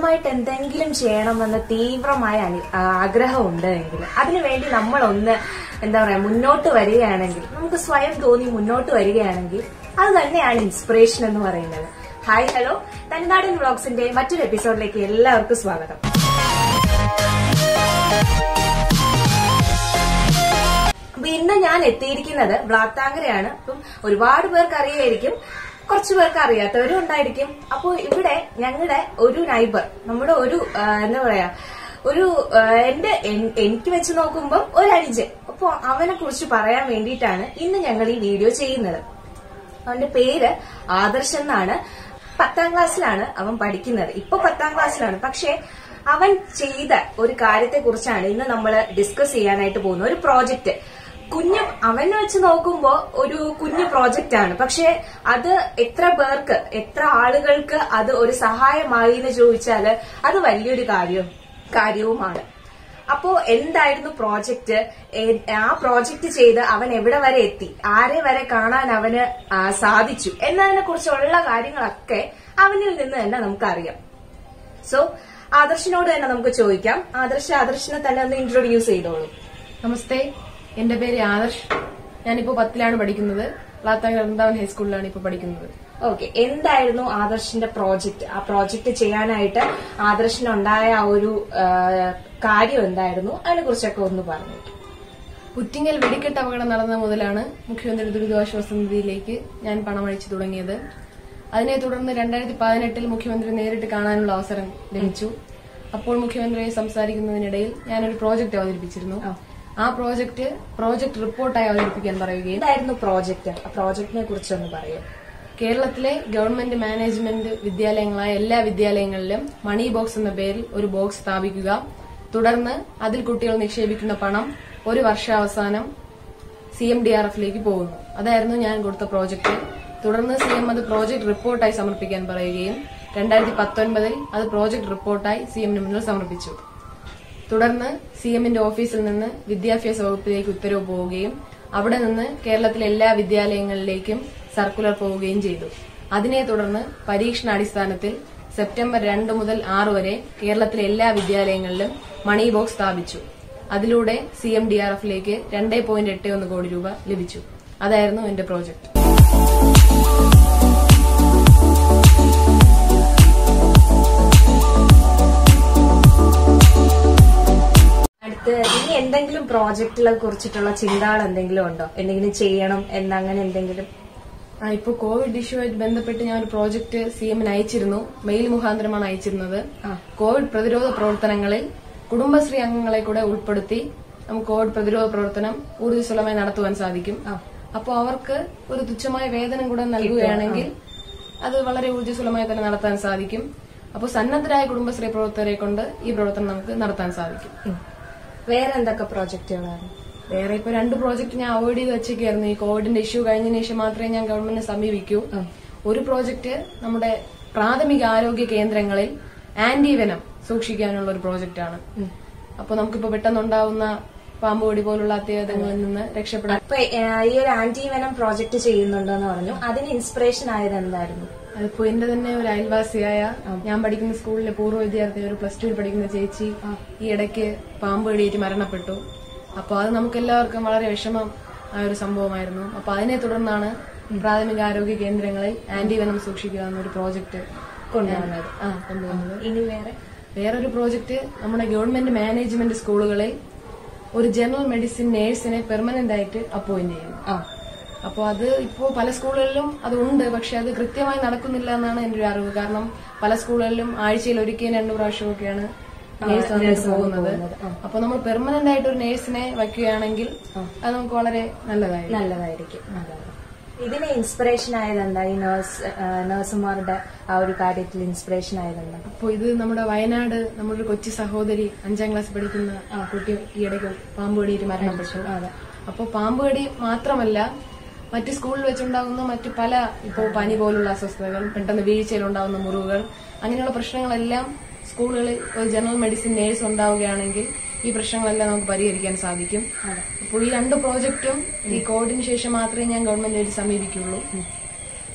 സ്വന്തമായിട്ട് എന്തെങ്കിലും ചെയ്യണമെന്ന് തീവ്രമായ അനി- ആ, ആഗ്രഹമുണ്ട് എങ്കിൽ അതിനുവേണ്ടി നമ്മളൊന്ന് എന്താ പറയാ മുന്നോട്ട് വരികയാണെങ്കിൽ നമുക്ക് സ്വയം തോന്നി മുന്നോട്ട് വരികയാണെങ്കിൽ അത് തന്നെയാണ് ഇൻസ്പിറേഷൻ എന്ന് പറയുന്നത് ഹായ് ഹലോ തനിനാടൻ വ്ളോഗ്സിന്റെ മറ്റൊരു എപ്പിസോഡിലേക്ക് എല്ലാവർക്കും സ്വാഗതം അപ്പൊ ഇന്ന് ഞാൻ എത്തിയിരിക്കുന്നത് വ്ളാത്താങ്കരയാണ് അപ്പം ഒരുപാട് പേർക്ക് അറിയായിരിക്കും കുറച്ചു പേർക്ക് അറിയാത്തവരും ഉണ്ടായിരിക്കും അപ്പോൾ ഇവിടെ ഞങ്ങളുടെ ഒരു നൈബർ നമ്മുടെ ഒരു ആ, എന്താ പറയാ ഒരു ആ, എന്റെ എൻ- എനിക്ക് വെച്ച് നോക്കുമ്പോൾ ഒരു അനുജൻ അപ്പോൾ അവനെ കുറിച്ച് പറയാൻ വേണ്ടിയിട്ടാണ് ഇന്ന് ഞങ്ങൾ ഈ വീഡിയോ ചെയ്യുന്നത് അവന്റെ പേര് ആദർശ് എന്നാണ് പത്താം ക്ലാസ്സിലാണ് അവൻ പഠിക്കുന്നത് ഇപ്പൊ പത്താം ക്ലാസ്സിലാണ് പക്ഷെ അവൻ ചെയ്ത ഒരു കാര്യത്തെ കുറിച്ചാണ് ഇന്ന് നമ്മൾ ഡിസ്കസ് ചെയ്യാനായിട്ട് പോകുന്നത് ഒരു പ്രോജക്റ്റ് കുഞ്ഞു അവനെ വെച്ച് നോക്കുമ്പോ ഒരു കുഞ്ഞു പ്രോജക്റ്റ് ആണ് പക്ഷെ അത് എത്ര പേർക്ക് എത്ര ആളുകൾക്ക് അത് ഒരു സഹായമായി എന്ന് ചോദിച്ചാല് അത് വലിയൊരു കാര്യം കാര്യവുമാണ് അപ്പോ എന്തായിരുന്നു പ്രോജക്റ്റ് ഏ- ആ പ്രോജക്റ്റ് ചെയ്ത് അവൻ എവിടെ വരെ എത്തി ആരെ വരെ കാണാൻ അവന് ആ, സാധിച്ചു എന്നതിനെ കുറിച്ചുള്ള കാര്യങ്ങളൊക്കെ അവനിൽ നിന്ന് തന്നെ നമുക്കറിയാം സോ ആദർശിനോട് തന്നെ നമുക്ക് ചോദിക്കാം ആദർശ് ആദർശിനെ തന്നെ ഒന്ന് ഇൻട്രൊഡ്യൂസ് ചെയ്തോളൂ നമസ്തേ എന്റെ പേര് ആദർശ് ഞാനിപ്പോ പത്തിലാണ് പഠിക്കുന്നത് പ്ലാത്താങ്കര വൃന്ദാവൻ ഹൈസ്കൂളിലാണ് ഇപ്പൊ പഠിക്കുന്നത് ഓക്കെ എന്തായിരുന്നു ആദർശിന്റെ പ്രോജക്റ്റ് ആ പ്രോജക്റ്റ് ചെയ്യാനായിട്ട് ആദർശിനുണ്ടായ ആ ഒരു ആ, കാര്യം എന്തായിരുന്നു അതിനെ കുറിച്ചൊക്കെ ഒന്ന് പറഞ്ഞു പുറ്റിങ്ങൽ വെടിക്കെട്ട് അപകടം നടന്ന മുതലാണ് മുഖ്യമന്ത്രി ദുരിതാശ്വാസ നിധിയിലേക്ക് ഞാൻ പണം അയച്ചു തുടങ്ങിയത് അതിനെ തുടർന്ന് രണ്ടായിരത്തി പതിനെട്ടിൽ മുഖ്യമന്ത്രി നേരിട്ട് കാണാനുള്ള അവസരം ലഭിച്ചു അപ്പോൾ മുഖ്യമന്ത്രിയെ സംസാരിക്കുന്നതിനിടയിൽ ഞാനൊരു പ്രോജക്റ്റ് അവതരിപ്പിച്ചിരുന്നു ആ പ്രോജക്റ്റ് പ്രോജക്റ്റ് റിപ്പോർട്ടായി അവതരിപ്പിക്കാൻ പറയുകയും എന്തായിരുന്നു പ്രോജക്റ്റ് ആ പ്രോജക്റ്റിനെ കുറിച്ചൊന്ന് പറയൂ കേരളത്തിലെ ഗവൺമെന്റ് മാനേജ്മെന്റ് വിദ്യാലയങ്ങളായ എല്ലാ വിദ്യാലയങ്ങളിലും മണി ബോക്സ് എന്ന പേരിൽ ഒരു ബോക്സ് സ്ഥാപിക്കുക തുടർന്ന് അതിൽ കുട്ടികൾ നിക്ഷേപിക്കുന്ന പണം ഒരു വർഷാവസാനം സി എം ഡി ആർ എഫിലേക്ക് പോകുന്നു അതായിരുന്നു ഞാൻ കൊടുത്ത പ്രോജക്റ്റ് തുടർന്ന് സി എം അത് പ്രോജക്ട് റിപ്പോർട്ടായി സമർപ്പിക്കാൻ പറയുകയും രണ്ടായിരത്തി പത്തൊൻപതിൽ അത് പ്രോജക്ട് റിപ്പോർട്ടായി സി എമ്മിന് മുന്നിൽ സമർപ്പിച്ചു തുടർന്ന് സി എമ്മിന്റെ ഓഫീസിൽ നിന്ന് വിദ്യാഭ്യാസ വകുപ്പിലേക്ക് ഉത്തരവ് പോവുകയും അവിടെ നിന്ന് കേരളത്തിലെ എല്ലാ വിദ്യാലയങ്ങളിലേക്കും സർക്കുലർ പോവുകയും ചെയ്തു അതിനെ തുടർന്ന് പരീക്ഷണാടിസ്ഥാനത്തിൽ സെപ്റ്റംബർ രണ്ട് മുതൽ ആറ് വരെ കേരളത്തിലെ എല്ലാ വിദ്യാലയങ്ങളിലും മണി ബോക്സ് സ്ഥാപിച്ചു അതിലൂടെ സി എം ഡി ആർ എഫിലേക്ക് രണ്ടേ പോയിന്റ് എട്ട് ഒന്ന് കോടി രൂപ ലഭിച്ചു അതായിരുന്നു എന്റെ പ്രോജക്ട് അടുത്ത് ഇനി എന്തെങ്കിലും പ്രോജക്റ്റിനെ കുറിച്ചിട്ടുള്ള ചിന്തകൾ എന്തെങ്കിലും ഉണ്ടോ എന്തെങ്കിലും ചെയ്യണം എന്നങ്ങനെ എന്തെങ്കിലും ആ ഇപ്പൊ കോവിഡ് ഇഷ്യൂമായിട്ട് ബന്ധപ്പെട്ട് ഞാൻ ഒരു പ്രോജക്റ്റ് സി എമ്മിന് അയച്ചിരുന്നു മെയിൽ മുഖാന്തരമാണ് അയച്ചിരുന്നത് കോവിഡ് പ്രതിരോധ പ്രവർത്തനങ്ങളിൽ കുടുംബശ്രീ അംഗങ്ങളെ കൂടെ ഉൾപ്പെടുത്തി നമുക്ക് കോവിഡ് പ്രതിരോധ പ്രവർത്തനം ഊർജ്ജസ്വലമായി നടത്തുവാൻ സാധിക്കും അപ്പോൾ അവർക്ക് ഒരു തുച്ഛമായ വേതനം കൂടെ നൽകുകയാണെങ്കിൽ അത് വളരെ ഊർജ്ജസ്വലമായി തന്നെ നടത്താൻ സാധിക്കും അപ്പോൾ സന്നദ്ധരായ കുടുംബശ്രീ പ്രവർത്തകരെ കൊണ്ട് ഈ പ്രവർത്തനം നമുക്ക് നടത്താൻ സാധിക്കും ഉം. വേറെ എന്തൊക്കെ പ്രോജക്റ്റുകളാണ് വേറെ ഇപ്പൊ രണ്ട് പ്രോജക്റ്റ് ഞാൻ അവോയ്ഡ് ചെയ്ത് വെച്ചേക്കായിരുന്നു ഈ കോവിഡിന്റെ ഇഷ്യൂ കഴിഞ്ഞതിന് ശേഷം മാത്രമേ ഞാൻ ഗവൺമെന്റിനെ സമീപിക്കൂ ഒരു പ്രോജക്റ്റ് നമ്മുടെ പ്രാഥമിക ആരോഗ്യ കേന്ദ്രങ്ങളിൽ ആന്റിവെനം സൂക്ഷിക്കാനുള്ള ഒരു പ്രോജക്റ്റ് ആണ് അപ്പൊ നമുക്കിപ്പോ പെട്ടെന്നുണ്ടാവുന്ന പാമ്പുകടി പോലുള്ള അത്യാഹിതങ്ങളിൽ നിന്ന് രക്ഷപ്പെടാൻ അപ്പൊ ഏഹ്, ഈ ഒരു ആന്റി വെനം പ്രോജക്റ്റ് ചെയ്യുന്നുണ്ടെന്ന് പറഞ്ഞു അതിന് ഇൻസ്പിറേഷൻ ആയത് എന്തായിരുന്നു അതിപ്പോ എന്റെ തന്നെ ഒരു അയൽവാസിയായ ഞാൻ പഠിക്കുന്ന സ്കൂളിലെ പൂർവ്വ വിദ്യാർത്ഥി ഒരു പ്ലസ് ടുവിൽ പഠിക്കുന്ന ചേച്ചി ഈ ഇടയ്ക്ക് പാമ്പ് കടിയേറ്റ് മരണപ്പെട്ടു അപ്പൊ അത് നമുക്ക് എല്ലാവർക്കും വളരെ വിഷമം ആയ ഒരു സംഭവമായിരുന്നു അപ്പൊ അതിനെ തുടർന്നാണ് പ്രാഥമിക ആരോഗ്യ കേന്ദ്രങ്ങളിൽ ആന്റിവെനം സൂക്ഷിക്കുക എന്നൊരു പ്രോജക്റ്റ് കൊണ്ടുവന്നത് ആ കൊണ്ടുവന്നത് ഇനി വേറെ വേറൊരു പ്രോജക്റ്റ് നമ്മുടെ ഗവൺമെന്റ് മാനേജ്മെന്റ് സ്കൂളുകളിൽ ഒരു ജനറൽ മെഡിസിൻ നേഴ്സിനെ പെർമനന്റ് ആയിട്ട് അപ്പോയിന്റ് ചെയ്യുന്നു ആ അപ്പോൾ അത് ഇപ്പോൾ പല സ്കൂളുകളിലും അത് ഉണ്ട് പക്ഷെ അത് കൃത്യമായി നടക്കുന്നില്ല എന്നാണ് എന്റെ ഒരു അറിവ് കാരണം പല സ്കൂളുകളിലും ആഴ്ചയിൽ ഒരിക്കലും രണ്ടു പ്രാവശ്യമൊക്കെയാണ് നേഴ്സ് വന്നിട്ട് പോകുന്നത് അപ്പൊ നമ്മൾ പെർമനന്റ് ആയിട്ട് ഒരു നേഴ്സിനെ വയ്ക്കുകയാണെങ്കിൽ അത് നമുക്ക് വളരെ നല്ലതായിരിക്കും നല്ലതായിരിക്കും അതെ. ഇതിന് ഇൻസ്പിറേഷൻ ആയത് എന്താ ഈ നേഴ്സ് നഴ്സുമാരുടെ ആ ഒരു കാര്യത്തിൽ ഇൻസ്പിറേഷൻ ആയത് എന്താ അപ്പോൾ ഇത് നമ്മുടെ വയനാട് നമ്മുടെ ഒരു കൊച്ചു സഹോദരി അഞ്ചാം ക്ലാസ് പഠിക്കുന്ന ആ കുട്ടി ഈയിടയ്ക്ക് പാമ്പ് കടിയിട്ട് മരണപ്പെട്ടു അപ്പോൾ പാമ്പ് കടി മാത്രമല്ല മറ്റ് സ്കൂളിൽ വെച്ചുണ്ടാകുന്ന മറ്റ് പല ഇപ്പോൾ പനി പോലുള്ള അസ്വസ്ഥതകൾ പെട്ടെന്ന് വീഴ്ചയിലുണ്ടാകുന്ന മുറിവുകൾ അങ്ങനെയുള്ള പ്രശ്നങ്ങളെല്ലാം സ്കൂളുകളിൽ ഒരു ജനറൽ മെഡിസിൻ നേഴ്സ് ഉണ്ടാവുകയാണെങ്കിൽ ഈ പ്രശ്നങ്ങളെല്ലാം നമുക്ക് പരിഹരിക്കാൻ സാധിക്കും അപ്പോൾ ഈ രണ്ട് പ്രോജക്റ്റും ഈ കോവിഡിന് ശേഷം മാത്രമേ ഞാൻ ഗവൺമെന്റിനെ സമീപിക്കുള്ളൂ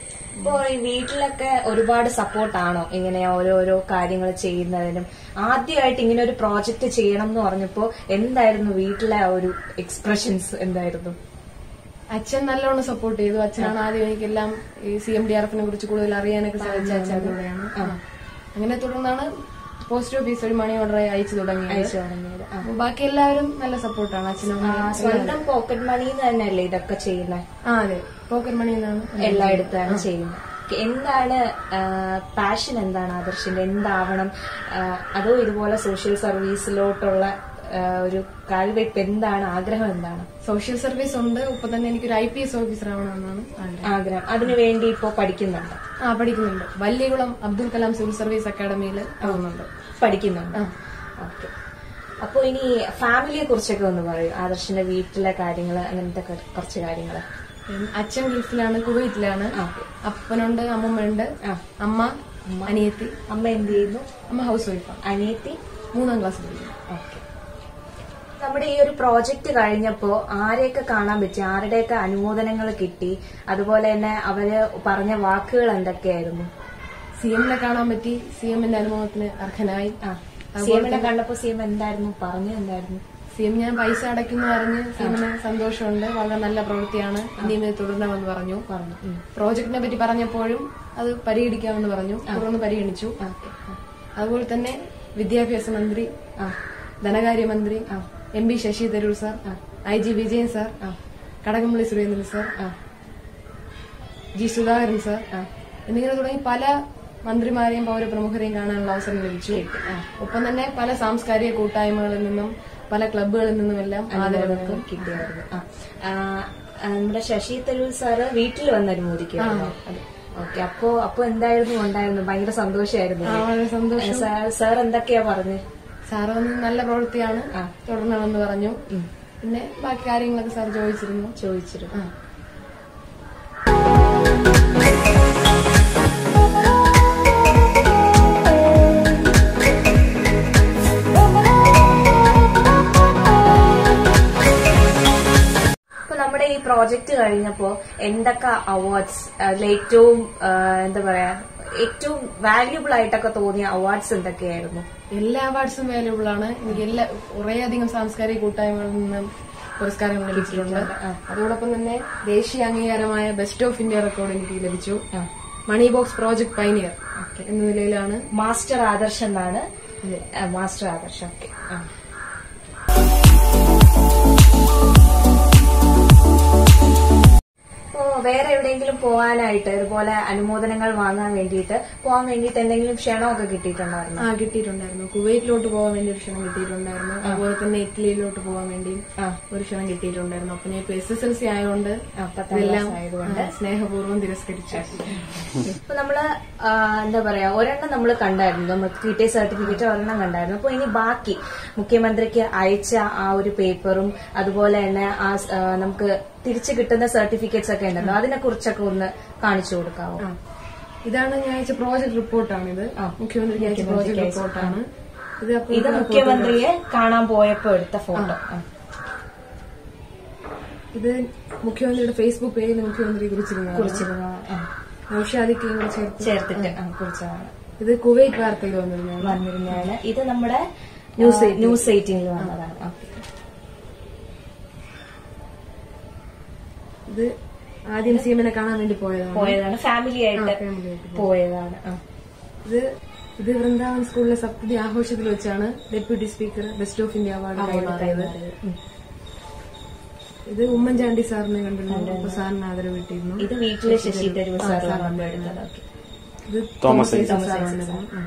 ഇപ്പൊ ഈ വീട്ടിലൊക്കെ ഒരുപാട് സപ്പോർട്ടാണോ ഇങ്ങനെ ഓരോരോ കാര്യങ്ങൾ ചെയ്യുന്നതിനും ആദ്യമായിട്ട് ഇങ്ങനെ ഒരു പ്രോജക്റ്റ് ചെയ്യണം എന്ന് പറഞ്ഞപ്പോ എന്തായിരുന്നു വീട്ടിലെ ആ ഒരു എക്സ്പ്രഷൻസ് എന്തായിരുന്നു അച്ഛൻ നല്ലോണം സപ്പോർട്ട് ചെയ്തു അച്ഛനാണ് ആദ്യം എനിക്കെല്ലാം ഈ സി എം ഡി ആർ എഫിനെ കുറിച്ച് കൂടുതൽ അറിയാനൊക്കെ സാധിച്ച അച്ഛനിലൂടെയാണ് അങ്ങനെ തുടർന്നാണ് പോസ്റ്റ് ഓഫീസ് ഒരു മണി ഓർഡർ അയച്ചു തുടങ്ങിയത് അയച്ചു തുടങ്ങിയത് ആ. അപ്പൊ ബാക്കി എല്ലാവരും നല്ല സപ്പോർട്ടാണ് അച്ഛനും ആ, അമ്മയും. സ്വന്തം പോക്കറ്റ് മണിന്ന് തന്നെയല്ലേ ഇതൊക്കെ ചെയ്യുന്നത് ആ അതെ പോക്കറ്റ് മണി എന്നാണ് എല്ലായിടത്താണ് ചെയ്യുന്നത് എന്താണ് പാഷൻ എന്താണ് ആദർശിന്റെ എന്താവണം ആ, അതോ ഇതുപോലെ സോഷ്യൽ സർവീസിലോട്ടുള്ള ആ, ഒരു കാൽവയ്പ് എന്താണ് ആഗ്രഹം എന്താണ് സോഷ്യൽ സർവീസ് ഉണ്ട് ഇപ്പൊ തന്നെ എനിക്കൊരു ഐ പി എസ് ഓഫീസർ ആവണമെന്നാണ് ആഗ്രഹം ആഗ്രഹം അതിനു വേണ്ടി ഇപ്പോ പഠിക്കുന്നുണ്ട് ആ പഠിക്കുന്നുണ്ട് വല്യകുളം അബ്ദുൽ കലാം സിവിൽ സർവീസ് അക്കാദമിയിൽ പോകുന്നുണ്ട് പഠിക്കുന്നുണ്ട് ഓക്കെ അപ്പൊ ഇനി ഫാമിലിയെ കുറിച്ചൊക്കെ ഒന്ന് പറയൂ ആദർശിന്റെ വീട്ടിലെ കാര്യങ്ങള് അങ്ങനത്തെ ക- കുറച്ച് കാര്യങ്ങള് ഉം, അച്ഛൻ ഗൾഫിലാണ് കുവൈറ്റിലാണ് ആ. അപ്പനുണ്ട് അമ്മമ്മയുണ്ട് ആ. അമ്മ അനിയത്തി അമ്മ എന്ത് ചെയ്യുന്നു അമ്മ ഹൗസ് വൈഫാണ് അനിയത്തി മൂന്നാം ക്ലാസ് പഠിക്കുന്നു ഓക്കെ നമ്മുടെ ഈ ഒരു പ്രോജക്റ്റ് കഴിഞ്ഞപ്പോ ആരെയൊക്കെ കാണാൻ പറ്റി ആരുടെയൊക്കെ അനുമോദനങ്ങൾ കിട്ടി അതുപോലെ തന്നെ അവര് പറഞ്ഞ വാക്കുകൾ എന്തൊക്കെയായിരുന്നു സി എമ്മിനെ കാണാൻ പറ്റി സി എമ്മിന്റെ അനുഭവത്തിന് അർഹനായി ആ സി എമ്മിനെ കണ്ടപ്പോ സി എം എന്തായിരുന്നു പറഞ്ഞു എന്തായിരുന്നു സി എം ഞാൻ പൈസ അടയ്ക്കുന്നു പറഞ്ഞ് സി എമ്മിന് സന്തോഷമുണ്ട് വളരെ നല്ല പ്രവൃത്തിയാണ് ഇനിയും ഇത് തുടരണമെന്ന് പറഞ്ഞു പറഞ്ഞു ഉം. പ്രോജക്റ്റിനെ പറ്റി പറഞ്ഞപ്പോഴും അത് പരിഗണിക്കാമെന്ന് പറഞ്ഞു തുടർന്ന് പരിഗണിച്ചു ഓക്കെ അതുപോലെ തന്നെ വിദ്യാഭ്യാസ മന്ത്രി ആ ധനകാര്യമന്ത്രി ആ. M P Shashi Tharoor sir I G Vijayan sir ആ. കടകംപള്ളി സുരേന്ദ്രൻ സാർ ആ. ജി സുധാകരൻ സാർ ആ. എന്നിങ്ങനെ തുടങ്ങി പല മന്ത്രിമാരെയും പൗരപ്രമുഖരെയും കാണാനുള്ള അവസരം ലഭിച്ചു ഒപ്പം തന്നെ പല സാംസ്കാരിക കൂട്ടായ്മകളിൽ നിന്നും പല ക്ലബ്ബുകളിൽ നിന്നുമെല്ലാം ആദരവുകൾ കിട്ടിയായിരുന്നു ആ. ആ, ആ, നമ്മുടെ ശശി തരൂർ സാറ് വീട്ടിൽ വന്ന് അനുമോദിക്കുമായിരുന്നു ഓക്കെ അപ്പോ അപ്പൊ എന്തായിരുന്നു ഉണ്ടായിരുന്നു ഭയങ്കര സന്തോഷമായിരുന്നു ആ, വളരെ സന്തോഷം സാർ എന്തൊക്കെയാ പറഞ്ഞ് സാറ് വന്ന് നല്ല പ്രവൃത്തിയാണ് തുടരണമെന്ന് പറഞ്ഞു പിന്നെ ബാക്കി കാര്യങ്ങളൊക്കെ സാർ ചോദിച്ചിരുന്നു ചോദിച്ചിരുന്നു ആ. അപ്പൊ നമ്മുടെ ഈ പ്രോജക്റ്റ് കഴിഞ്ഞപ്പോ എന്തൊക്കെ അവാർഡ്സ് അതിൽ ഏറ്റവും ആ, എന്താ പറയാ ഏറ്റവും വാല്യൂബിൾ ആയിട്ടൊക്കെ തോന്നിയ അവാർഡ്സ് എന്തൊക്കെയായിരുന്നു എല്ലാ അവാർഡ്സും വാല്യൂബിൾ ആണ് എനിക്ക് എല്ലാ കുറേയധികം സാംസ്കാരിക കൂട്ടായ്മകളിൽ നിന്നും പുരസ്കാരങ്ങൾ ലഭിച്ചിട്ടുണ്ട് അതോടൊപ്പം തന്നെ ദേശീയ അംഗീകാരമായ ബെസ്റ്റ് ഓഫ് ഇന്ത്യ റെക്കോർഡ് എനിക്ക് ലഭിച്ചു മണി ബോക്സ് പ്രോജക്ട് പൈനിയർ എന്ന നിലയിലാണ് മാസ്റ്റർ ആദർശ് എന്നാണ് ആ, മാസ്റ്റർ ആദർശ് ഓക്കെ ഇപ്പോ വേറെ എവിടെയെങ്കിലും പോകാനായിട്ട് ഇതുപോലെ അനുമോദനങ്ങൾ വാങ്ങാൻ വേണ്ടിയിട്ട് പോകാൻ വേണ്ടിയിട്ട് എന്തെങ്കിലും ക്ഷണമൊക്കെ കിട്ടിയിട്ടുണ്ടായിരുന്നു ആ കിട്ടിയിട്ടുണ്ടായിരുന്നു കുവൈറ്റിലോട്ട് പോകാൻ വേണ്ടി ഒരു ക്ഷണം കിട്ടിയിട്ടുണ്ടായിരുന്നു അതുപോലെ തന്നെ ഇറ്റലിയിലോട്ട് പോകാൻ വേണ്ടി ആ. ഒരു ക്ഷണം കിട്ടിയിട്ടുണ്ടായിരുന്നു അപ്പൊ ഞാൻ ഇപ്പൊ എസ് എസ് എൽ സി ആയതുകൊണ്ട് ആ, പത്താം ഇതെല്ലാം ക്ലാസ് ആയതുകൊണ്ട് ആ, സ്നേഹപൂർവ്വം തിരസ്കരിച്ചു ഇപ്പൊ നമ്മള് ആ, എന്താ പറയാ ഒരെണ്ണം നമ്മൾ കണ്ടായിരുന്നു നമുക്ക് കിട്ടിയ സർട്ടിഫിക്കറ്റ് ഒരെണ്ണം കണ്ടായിരുന്നു അപ്പൊ ഇനി ബാക്കി മുഖ്യമന്ത്രിക്ക് അയച്ച ആ ഒരു പേപ്പറും അതുപോലെ തന്നെ ആ സ്- ആ, നമുക്ക് തിരിച്ചു കിട്ടുന്ന സർട്ടിഫിക്കറ്റ്സ് ഒക്കെ ഉണ്ടല്ലോ അതിനെ കുറിച്ചൊക്കെ ഒന്ന് കാണിച്ചു കൊടുക്കാവോ ആ. ഇതാണ് ഞാൻ അയച്ച പ്രോജക്ട് റിപ്പോർട്ടാണ് ഇത് മുഖ്യമന്ത്രിക്ക് അയച്ച പ്രോജക്ട് റിപ്പോർട്ടാണ് ഇത് അപ്പോൾ ഇത് മുഖ്യമന്ത്രിയെ കാണാൻ പോയപ്പോ എടുത്ത ഫോട്ടോ ഇത് മുഖ്യമന്ത്രിയുടെ ഫേസ്ബുക്ക് പേജിൽ മുഖ്യമന്ത്രി കുറിച്ചിരുന്നതാണ് കുറിച്ചിരുന്ന ആ, നൌഷാദിക്കയും കൂടെ ചേർത്ത് ചേർത്തിട്ട് ആ, കുറിച്ചതാണ് ഇത് കുവൈറ്റ് വാർത്തയിൽ വന്നിരുന്നതാണ് വന്നിരുന്നതാണ് ഇത് നമ്മുടെ ന്യൂസ് ന്യൂസ് എയ്റ്റീനിൽ വന്നതാണ് ആ. ഇത് ആദ്യം സി എമ്മിനെ കാണാൻ വേണ്ടി പോയതാണ് പോയതാണ് ഫാമിലി ആയിട്ട് family ആയിട്ട് പോയതാണ് ആ. ഇത് ഇത് വൃന്ദാവൻ സ്കൂളിലെ സപ്തതി ആഘോഷത്തിൽ വെച്ചാണ് deputy speaker best of India award കൈമാറിയത് ഉം. ഇത് ഉമ്മൻചാണ്ടി സാറിനെ കണ്ടിരുന്നു അപ്പൊ സാറിന് ആദരവ് കിട്ടിയിരുന്നു ഇത് വീട്ടിലെ ശശി തരൂർ സാർ വന്നപ്പോ എടുത്തത് ഓക്കെ ഇത് തോമസ് ഐസക് സാർ വന്നിരുന്നു ഉം.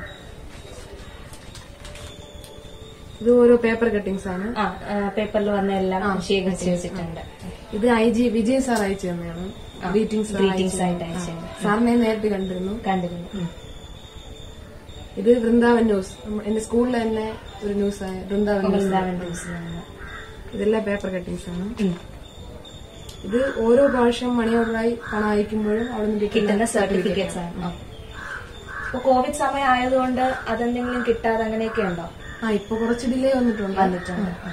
ഇത് ഓരോ പേപ്പർ കട്ടിങ്സ് ആണ് ആ പേപ്പറിൽ വന്ന എല്ലാം ശേഖരിച്ച് വെച്ചിട്ടുണ്ട് ഇത് ഐ ജി വിജയൻ സാർ അയച്ചു തന്നെയാണ് ഗ്രീറ്റിംഗ്സ് ഗ്രീറ്റിംഗ്സ് ആയിട്ട് അയച്ചിട്ടുണ്ട് സാറിനെ നേരിട്ട് കണ്ടിരുന്നു കണ്ടിരുന്നു ഉം. ഇത് വൃന്ദാവൻ ന്യൂസ് നമ്മ- എന്റെ സ്കൂളിൽ തന്നെ ഒരു ന്യൂസ് ആയ വൃന്ദാവൻ ന്യൂസ് വൃന്ദാവൻ ന്യൂസിലാണ്. ഇതെല്ലാം പേപ്പർ കട്ടിങ്സ് ആണ് ഉം. ഇത് ഓരോ പ്രാവശ്യം മണി ഓർഡറായി പണം അയക്കുമ്പോഴും അവിടെ നിന്ന് കിട്ടുന്ന സർട്ടിഫിക്കറ്റ്സ് ആണ് ആ. ഇപ്പൊ കോവിഡ് സമയം ആയതുകൊണ്ട് അതെന്തെങ്കിലും കിട്ടാതെ അങ്ങനെയൊക്കെ ഉണ്ടോ ആ ഇപ്പൊ കുറച്ച് ഡിലേ വന്നിട്ടുണ്ട് വന്നിട്ടുണ്ട് ആ.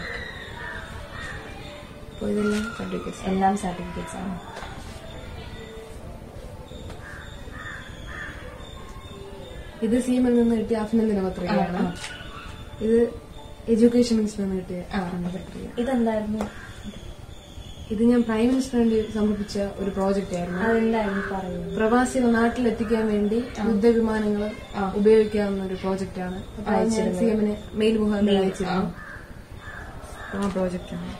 അപ്പൊ ഇതെല്ലാം സർട്ടിഫിക്കറ്റ്സ് എല്ലാം സർട്ടിഫിക്കറ്റ്സ് ആണ് ഇത് സീമിൽ നിന്ന് കിട്ടിയ അഭിനന്ദന പത്രികയാണ് ഇത് എഡ്യൂക്കേഷൻ മിനിസ്റ്ററിൽ നിന്ന് കിട്ടിയ അഭിനന്ദന പത്രിക ഇതെന്തായിരുന്നു ഇത് ഞാൻ പ്രൈം മിനിസ്റ്ററിന് വേണ്ടി സമർപ്പിച്ച ഒരു പ്രോജക്റ്റ് ആയിരുന്നു അതെന്തായിരുന്നു പറയുന്നത് പ്രവാസികൾ നാട്ടിലെത്തിക്കാൻ വേണ്ടി യുദ്ധവിമാനങ്ങൾ ഉപയോഗിക്കാവുന്ന ഒരു പ്രോജക്റ്റ് ആണ് അപ്പൊ അത് ഞാൻ സി എമ്മിന് മെയിൽ മുഖാന്തരം അയച്ചിരുന്നു ആ പ്രോജക്റ്റ് ആണ്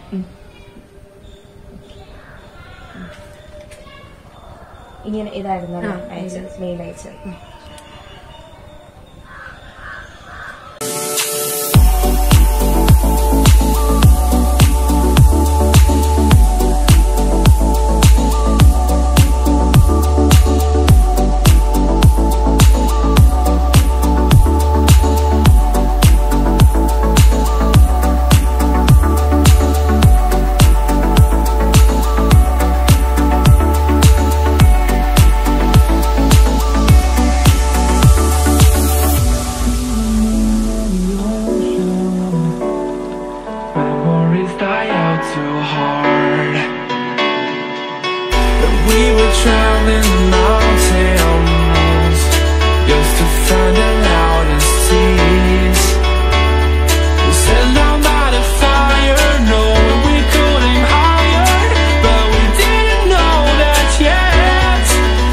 ഇങ്ങനെ ഇതായിരുന്നു ആ, അയച്ചത് മെയിൽ അയച്ചത് Memories die out too hard. And we were traveling mountains just to find the loudest seas. We set down by the fire, knowing we couldn't higher, but we didn't know that yet.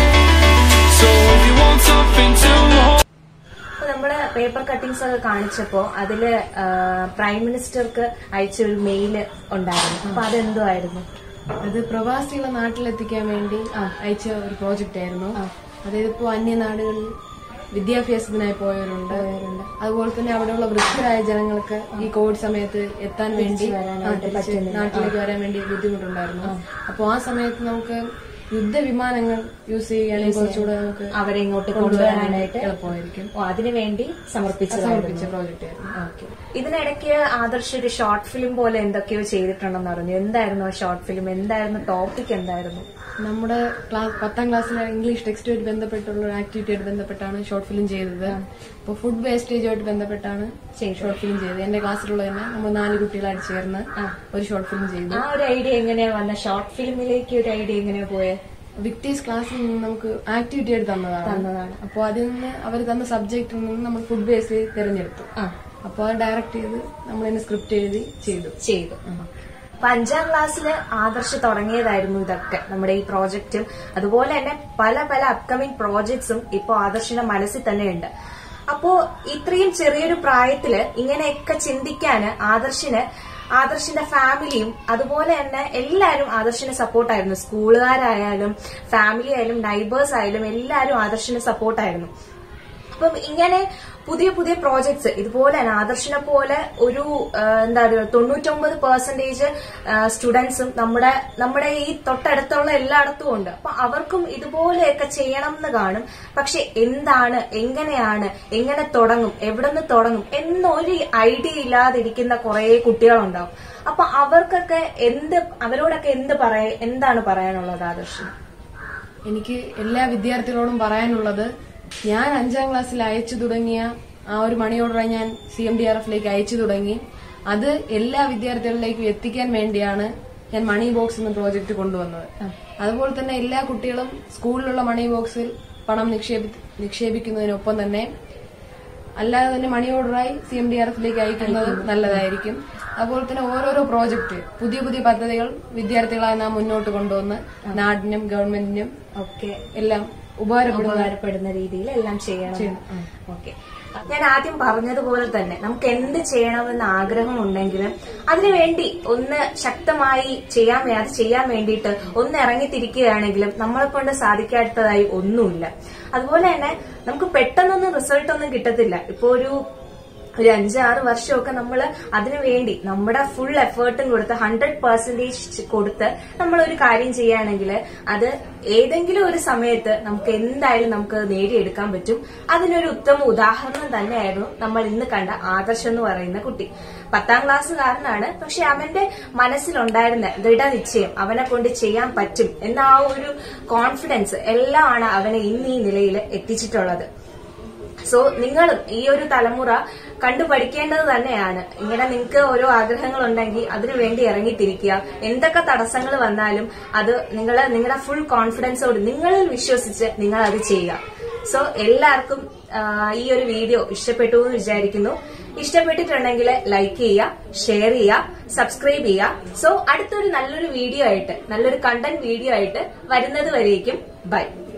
So if you want something to hold. അപ്പൊ നമ്മള് paper cuttings ഒക്കെ കാണിച്ചപ്പോ അതില് ആ, prime മിനിസ്റ്റർക്ക് അയച്ച ഒരു mail ഉണ്ടായിരുന്നു അപ്പൊ അതെന്തോ ആയിരുന്നു അത് പ്രവാസികളെ നാട്ടിലെത്തിക്കാൻ വേണ്ടി അയച്ച ഒരു പ്രോജക്റ്റ് ആയിരുന്നു അതായത് ഇപ്പോൾ അന്യനാടുകളിൽ വിദ്യാഭ്യാസത്തിനായി പോയവരുണ്ട് അതുപോലെ തന്നെ അവിടെയുള്ള വൃദ്ധരായ ജനങ്ങൾക്ക് ഈ കോവിഡ് സമയത്ത് എത്താൻ വേണ്ടി ആ, തിരിച്ച് നാട്ടിലേക്ക് വരാൻ വേണ്ടി ബുദ്ധിമുട്ടുണ്ടായിരുന്നു അപ്പോൾ ആ സമയത്ത് നമുക്ക് യുദ്ധവിമാനങ്ങൾ യൂസ് ചെയ്യുകയാണെങ്കിൽ കുറച്ചുകൂടെ നമുക്ക് അവരെ ഇങ്ങോട്ട് കൊണ്ടുവരാനായിട്ട് കൊണ്ടുവരാനായിട്ട് എളുപ്പമായിരിക്കും ഓ, അതിനുവേണ്ടി സമർപ്പിച്ചതായിരുന്നു സമർപ്പിച്ച പ്രോജക്റ്റ് ആയിരുന്നു ഓക്കെ ഇതിനിടയ്ക്ക് ആദർശ് ഒരു ഷോർട്ട് ഫിലിം പോലെ എന്തൊക്കെയോ ചെയ്തിട്ടുണ്ടെന്ന് പറഞ്ഞു എന്തായിരുന്നു ആ ഷോർട്ട് ഫിലിം എന്തായിരുന്നു ടോപ്പിക് എന്തായിരുന്നു നമ്മുടെ ക്ലാസ് പത്താം ക്ലാസ്സിലെ ഇംഗ്ലീഷ് ടെക്സ്റ്റുമായിട്ട് ബന്ധപ്പെട്ടുള്ള ഒരു ആക്ടിവിറ്റിയായിട്ട് ബന്ധപ്പെട്ടാണ് ഷോർട്ട് ഫിലിം ചെയ്തത് അപ്പോൾ ഫുഡ് വേസ്റ്റേജുമായിട്ട് ബന്ധപ്പെട്ടാണ് ഷോർട്ട് ഫിലിം ചെയ്തത് എന്റെ ക്ലാസ്സിലുള്ള തന്നെ നമ്മൾ നാല് കുട്ടികളായിട്ട് ചേർന്ന് ഒരു ഷോർട്ട് ഫിലിം ചെയ്തു ആ ഒരു ഐഡിയ എങ്ങനെയാ വന്ന ഷോർട്ട് ഫിലിമിലേക്ക് ഒരു ഐഡിയ എങ്ങനെയാ പോയത് വിക്ടീസ് ക്ലാസ്സിൽ നിന്ന് നമുക്ക് ആക്ടിവിറ്റി ആയിട്ട് തന്നതാണ് തന്നതാണ്. അപ്പോൾ അതിൽ നിന്ന് അവർ തന്ന സബ്ജക്റ്റിൽ നിന്ന് നമ്മൾ ഫുഡ് വേസ്റ്റ് തിരഞ്ഞെടുത്തു ആ അപ്പോൾ അത് ഡയറക്ട് ചെയ്ത് നമ്മൾ തന്നെ സ്ക്രിപ്റ്റ് എഴുതി ചെയ്തു ചെയ്തു അപ്പൊ അഞ്ചാം ക്ലാസ്സില് ആദർശ് തുടങ്ങിയതായിരുന്നു ഇതൊക്കെ നമ്മുടെ ഈ പ്രോജക്റ്റും അതുപോലെ തന്നെ പല പല അപ്കമിങ് പ്രോജക്ട്സും ഇപ്പോ ആദർശിന്റെ മനസ്സിൽ തന്നെ ഉണ്ട് അപ്പോ ഇത്രയും ചെറിയൊരു പ്രായത്തില് ഇങ്ങനെയൊക്കെ ചിന്തിക്കാന് ആദർശിന് ആദർശിന്റെ ഫാമിലിയും അതുപോലെ തന്നെ എല്ലാവരും ആദർശിന് സപ്പോർട്ടായിരുന്നു സ്കൂളുകാരായാലും ഫാമിലി ആയാലും നൈബേഴ്സ് ആയാലും എല്ലാവരും ആദർശിന് സപ്പോർട്ടായിരുന്നു അപ്പം ഇങ്ങനെ പുതിയ പുതിയ പ്രോജക്ട്സ് ഇതുപോലെ തന്നെ ആദർശിനെ പോലെ ഒരു ആ, എന്താ പറയുക തൊണ്ണൂറ്റൊമ്പത് പെർസെന്റേജ് സ്റ്റുഡൻസും നമ്മുടെ നമ്മുടെ ഈ തൊട്ടടുത്തുള്ള എല്ലായിടത്തും ഉണ്ട് അപ്പൊ അവർക്കും ഇതുപോലെയൊക്കെ ചെയ്യണം എന്ന് കാണും പക്ഷെ എന്താണ് എങ്ങനെയാണ് എങ്ങനെ തുടങ്ങും എവിടെ നിന്ന് തുടങ്ങും എന്നൊരു ഐഡിയ ഇല്ലാതിരിക്കുന്ന കുറെ കുട്ടികളുണ്ടാവും അപ്പൊ അവർക്കൊക്കെ എന്ത് അവരോടൊക്കെ എന്ത് പറയ എന്താണ് പറയാനുള്ളത് ആദർശിന് എനിക്ക് എല്ലാ വിദ്യാർത്ഥികളോടും പറയാനുള്ളത് ഞാൻ അഞ്ചാം ക്ലാസ്സിൽ അയച്ചു തുടങ്ങിയ ആ ഒരു മണി ഓർഡർ ഞാൻ സി എം ഡി ആർ എഫിലേക്ക് അയച്ചു തുടങ്ങി അത് എല്ലാ വിദ്യാർത്ഥികളിലേക്കും എത്തിക്കാൻ വേണ്ടിയാണ് ഞാൻ മണി ബോക്സ് എന്ന പ്രോജക്റ്റ് കൊണ്ടുവന്നത് അതുപോലെ തന്നെ എല്ലാ കുട്ടികളും സ്കൂളിലുള്ള മണി ബോക്സിൽ പണം നിക്ഷേപി നിക്ഷേപിക്കുന്നതിനൊപ്പം തന്നെ അല്ലാതെ തന്നെ മണി ഓർഡറായി സി എം ഡി ആർ എഫിലേക്ക് അയക്കുന്നത് നല്ലതായിരിക്കും അതുപോലെ തന്നെ ഓരോരോ പ്രോജക്റ്റ് പുതിയ പുതിയ പദ്ധതികൾ വിദ്യാർത്ഥികളായി നാം മുന്നോട്ട് കൊണ്ടുവന്ന് നാടിനും ഗവൺമെന്റിനും ഓക്കെ എല്ലാം ഉപകാരപ്പെടുന്ന ഉപകാരപ്പെടുന്ന രീതിയിൽ എല്ലാം ചെയ്യണം ഓക്കെ ഞാൻ ആദ്യം പറഞ്ഞതുപോലെ തന്നെ നമുക്ക് എന്ത് ചെയ്യണമെന്ന് ആഗ്രഹമുണ്ടെങ്കിലും അതിനുവേണ്ടി ഒന്ന് ശക്തമായി ചെയ്യാൻ വേ- അത് ചെയ്യാൻ വേണ്ടിയിട്ട് ഒന്ന് ഇറങ്ങിത്തിരിക്കുകയാണെങ്കിലും നമ്മളെ കൊണ്ട് സാധിക്കാത്തതായി ഒന്നുമില്ല അതുപോലെ തന്നെ നമുക്ക് പെട്ടെന്നൊന്നും റിസൾട്ട് ഒന്നും കിട്ടത്തില്ല ഇപ്പൊ ഒരു ഒരു അഞ്ചാറ് വർഷമൊക്കെ നമ്മൾ അതിനു വേണ്ടി നമ്മുടെ ഫുൾ എഫേർട്ടും കൊടുത്ത് ഹൺഡ്രഡ് പെർസെന്റേജ് കൊടുത്ത് നമ്മൾ ഒരു കാര്യം ചെയ്യുകയാണെങ്കിൽ അത് ഏതെങ്കിലും ഒരു സമയത്ത് നമുക്ക് എന്തായാലും നമുക്ക് അത് നേടിയെടുക്കാൻ പറ്റും അതിനൊരു ഉത്തമ ഉദാഹരണം തന്നെയായിരുന്നു നമ്മൾ ഇന്ന് കണ്ട ആദർശ് എന്ന് പറയുന്ന കുട്ടി പത്താം ക്ലാസ്സുകാരനാണ് പക്ഷെ അവന്റെ മനസ്സിലുണ്ടായിരുന്ന ദൃഢനിശ്ചയം അവനെ കൊണ്ട് ചെയ്യാൻ പറ്റും എന്ന ആ ഒരു കോൺഫിഡൻസ് എല്ലാമാണ് അവനെ ഇന്ന് ഈ നിലയിൽ എത്തിച്ചിട്ടുള്ളത് സോ നിങ്ങളും ഈ ഒരു തലമുറ കണ്ടു പഠിക്കേണ്ടത് തന്നെയാണ് ഇങ്ങനെ നിങ്ങൾക്ക് ഓരോ ആഗ്രഹങ്ങൾ ഉണ്ടെങ്കിൽ അതിനു വേണ്ടി ഇറങ്ങിത്തിരിക്കുക എന്തൊക്കെ തടസ്സങ്ങൾ വന്നാലും അത് നിങ്ങൾ നിങ്ങളുടെ ഫുൾ കോൺഫിഡൻസോട് നിങ്ങളിൽ വിശ്വസിച്ച് നിങ്ങൾ അത് ചെയ്യുക സോ എല്ലാവർക്കും ആ, ഈ ഒരു വീഡിയോ ഇഷ്ടപ്പെട്ടു എന്ന് വിചാരിക്കുന്നു ഇഷ്ടപ്പെട്ടിട്ടുണ്ടെങ്കിൽ ലൈക്ക് ചെയ്യുക ഷെയർ ചെയ്യുക സബ്സ്ക്രൈബ് ചെയ്യുക സോ അടുത്തൊരു നല്ലൊരു വീഡിയോ ആയിട്ട് നല്ലൊരു കണ്ടന്റ് വീഡിയോ ആയിട്ട് വരുന്നത് വരേക്കും ബൈ